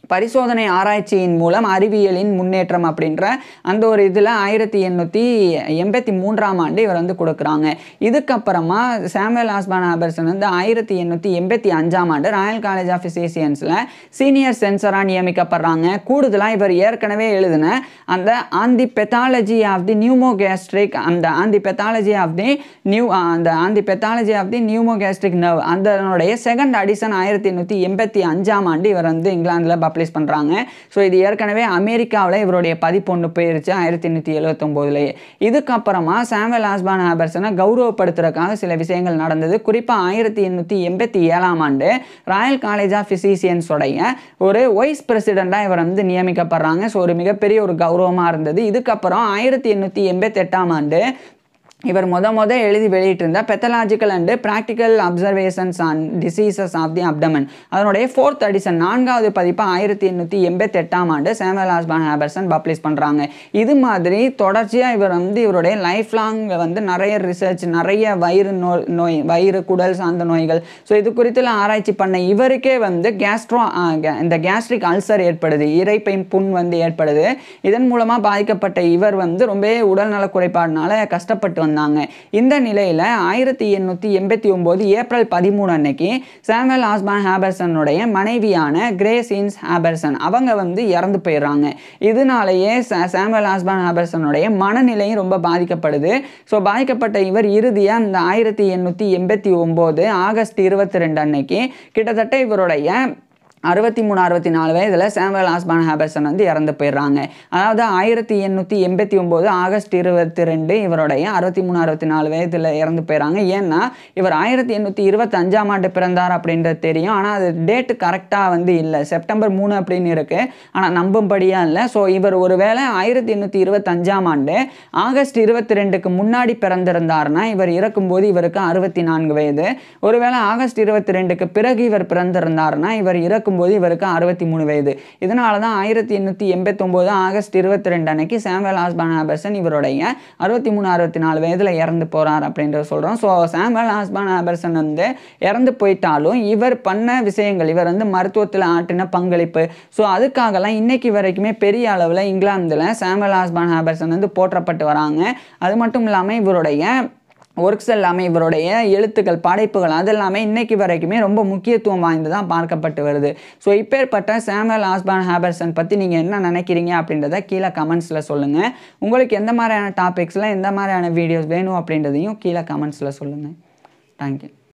பரிசோதனை ஆராய்ச்சியின் மூலம் அறிவியலின் முன்னேற்றம் அப்படின்ற அந்த ஒரு இதில் ஆயிரத்தி எண்ணூற்றி எண்பத்தி மூன்றாம் ஆண்டு இவர் வந்து கொடுக்குறாங்க இதுக்கப்புறமா சாமுவேல் ஆஸ்பான் ஹாபர்சன் வந்து ஆயிரத்தி எண்ணூற்றி எண்பத்தி அஞ்சாம் ஆண்டு ராயல் காலேஜ் ஆஃப் ஃபிசிசியன்ஸில் சீனியர் சென்சராக நியமிக்கப்படுறாங்க கூடுதலாக இவர் ஏற்கனவே எழுதின அந்த on the pathology of the pneumogastric அந்த on the pathology of the new அந்த on the pathology of the pneumogastric nerve அதனுடைய செகண்ட் அடிஷன் ஆயிரத்தி எண்ணூற்றி எண்பத்தி அஞ்சாம் ஆண்டு இவர் வந்து இங்கிலாந்தில் பப்ளிஷ் பண்ணுறாங்க ஸோ இது ஏற்கனவே அமெரிக்காவில் இவருடைய பதிப்பு ஒன்று போயிருச்சு ஆயிரத்தி எண்ணூற்றி எழுவத்தொம்போதுலேயே இதுக்கப்புறமா சாமுவேல் ஆஸ்பான் ஹாபர்சனை கௌரவப்படுத்துறதுக்காக சில விஷயங்கள் நடந்தது குறிப்பாக ஆயிரத்தி எண்ணூற்றி எண்பத்தி ஏழாம் ஆண்டு ராயல் காலேஜ் ஆஃப் ஃபிசிசியன்ஸோடைய ஒரு வைஸ் பிரசிடெண்ட்டாக இவர் வந்து நியமிக்கப்படுறாங்க ஸோ ஒரு மிகப்பெரிய ஒரு கௌரவமாக இருந்தது இதுக்கப்புறம் ஆயிரத்தி எண்ணூற்றி எண்பத்தெட்டாம் ஆண்டு இவர் முத முத எழுதி வெளியிட்டிருந்த pathological and practical observations on diseases of the abdomen அதனுடைய ஃபோர்த் அடிஷன் நான்காவது பதிப்பு ஆயிரத்தி எண்ணூற்றி எண்பத்தெட்டாம் ஆண்டு சாமுவல் ஆஸ்பான் ஹேபர்சன் பப்ளிஷ் பண்ணுறாங்க இது மாதிரி தொடர்ச்சியாக இவர் வந்து இவருடைய லைஃப் லாங் வந்து நிறைய ரிசர்ச் நிறைய வயிறு நோய் நோய் வயிறு குடல் சார்ந்த நோய்கள் ஸோ இது குறித்துலாம் ஆராய்ச்சி பண்ண இவருக்கே வந்து கேஸ்ட்ரோ இந்த கேஸ்ட்ரிக் அல்சர் ஏற்படுது இறைப்பை புண் வந்து ஏற்படுது இதன் மூலமாக பாதிக்கப்பட்ட இவர் வந்து ரொம்ப உடல்நல குறைபாடுனால கஷ்டப்பட்டு வந்தாங்க இந்த நிலையில் ஆயிரத்தி எண்ணூற்றி எண்பத்தி ஒம்பது ஏப்ரல் பதிமூணு அன்னைக்கு சாமுவல் ஆஸ்பான் ஹேபர்சனுடைய மனைவியான கிரேசின்ஸ் ஹேபர்சன் அவங்க வந்து இறந்து போயிடுறாங்க இதனாலேயே சாமுவல் ஆஸ்பான் ஹேபர்சனுடைய மனநிலையும் ரொம்ப பாதிக்கப்படுது ஸோ பாதிக்கப்பட்ட இவர் இறுதியாக இந்த ஆயிரத்தி எண்ணூற்றி எண்பத்தி ஒம்பது ஆகஸ்ட் இருபத்தி ரெண்டு அன்னைக்கு கிட்டத்தட்ட இவருடைய அறுபத்தி மூணு அறுபத்தி நாலு வயதில் சாமுவல் ஆஸ்பான் ஹேபர்சன் வந்து இறந்து போயிடுறாங்க அதாவது ஆயிரத்தி எண்ணூற்றி எண்பத்தி ஒம்பது ஆகஸ்ட் இருபத்தி ரெண்டு இவருடைய அறுபத்தி மூணு அறுபத்தி நாலு வயதில் இறந்து போயிடுறாங்க ஏன்னா இவர் ஆயிரத்தி எண்ணூற்றி இருபத்தஞ்சாம் ஆண்டு பிறந்தார் அப்படின்றது தெரியும் ஆனால் அது டேட்டு கரெக்டாக வந்து இல்லை செப்டம்பர் மூணு அப்படின்னு இருக்குது ஆனால் நம்பும்படியாக இல்லை ஸோ இவர் ஒருவேளை ஆயிரத்தி எண்ணூற்றி இருபத்தஞ்சாம் ஆண்டு ஆகஸ்ட் இருபத்தி ரெண்டுக்கு முன்னாடி பிறந்திருந்தார்னா இவர் இறக்கும்போது இவருக்கு அறுபத்தி நான்கு வயது ஒருவேளை ஆகஸ்ட் இருபத்தி ரெண்டுக்கு பிறகு இவர் பிறந்திருந்தார்னா இவர் இறக்கும் இருக்கும்போது இவருக்கு அறுபத்தி மூணு வயது இதனால தான் ஆயிரத்தி எண்ணூற்றி எண்பத்தொம்போது ஆகஸ்ட் இருபத்தி ரெண்டு அன்னைக்கு சாமுவல் ஆஸ்பான் ஹாபர்சன் இவருடைய அறுபத்தி மூணு அறுபத்தி நாலு வயதில் இறந்து போகிறார் அப்படின்றத சொல்கிறோம் ஸோ சாமுவல் ஆஸ்பான் ஹாபர்சன் வந்து இறந்து போயிட்டாலும் இவர் பண்ண விஷயங்கள் இவர் வந்து மருத்துவத்தில் ஆற்றின பங்களிப்பு ஸோ அதுக்காகலாம் இன்னைக்கு வரைக்குமே பெரிய அளவில் இங்கிலாந்தில் சாமுவல் ஆஸ்பான் ஹாபர்சன் வந்து போற்றப்பட்டு வராங்க அது மட்டும் இல்லாமல் இவருடைய ஒர்க்ஸ் எல்லாமே இவருடைய எழுத்துக்கள் படைப்புகள் அதெல்லாமே இன்னைக்கு வரைக்குமே ரொம்ப முக்கியத்துவம் வாய்ந்ததாக பார்க்கப்பட்டு வருது ஸோ இப்பேற்பட்ட சாமுவல் ஆஸ்பான் ஹேபர்சன் பற்றி நீங்கள் என்ன நினைக்கிறீங்க அப்படின்றத கீழே கமெண்ட்ஸில் சொல்லுங்கள் உங்களுக்கு எந்த மாதிரியான டாபிக்ஸில் எந்த மாதிரியான வீடியோஸ் வேணும் அப்படின்றதையும் கீழே கமெண்ட்ஸில் சொல்லுங்கள் தேங்க்யூ